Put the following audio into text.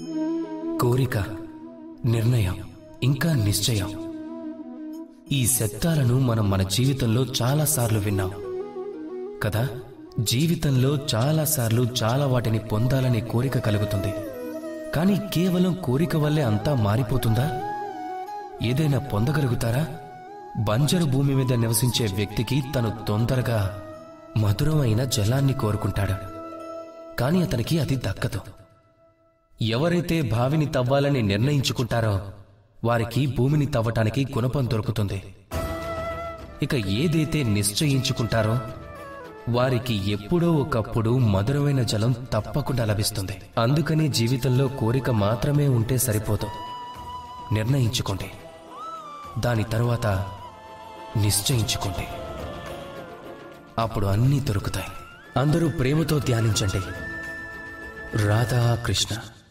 కోరిక నిర్ణయం ఇంకా నిశ్చయం ఈ శబ్దాలను మనం మన జీవితంలో చాలాసార్లు విన్నాం కదా జీవితంలో చాలాసార్లు చాలా వాటిని పొందాలనే కోరిక కలుగుతుంది కానీ కేవలం కోరిక వల్లే అంతా మారిపోతుందా ఏదైనా పొందగలుగుతారా బంజరు భూమి మీద నివసించే వ్యక్తికి తను తొందరగా మధురమైన జలాన్ని కోరుకుంటాడు కానీ అతనికి అది దక్కదు ఎవరైతే బావిని తవ్వాలని నిర్ణయించుకుంటారో వారికి భూమిని తవ్వటానికి గుణపం దొరుకుతుంది ఇక ఏదైతే నిశ్చయించుకుంటారో వారికి ఎప్పుడో ఒకప్పుడు మధురమైన జలం తప్పకుండా లభిస్తుంది అందుకని జీవితంలో కోరిక మాత్రమే ఉంటే సరిపోదు నిర్ణయించుకోండి దాని తరువాత నిశ్చయించుకోండి అప్పుడు అన్నీ దొరుకుతాయి అందరూ ప్రేమతో ధ్యానించండి రాధా కృష్ణ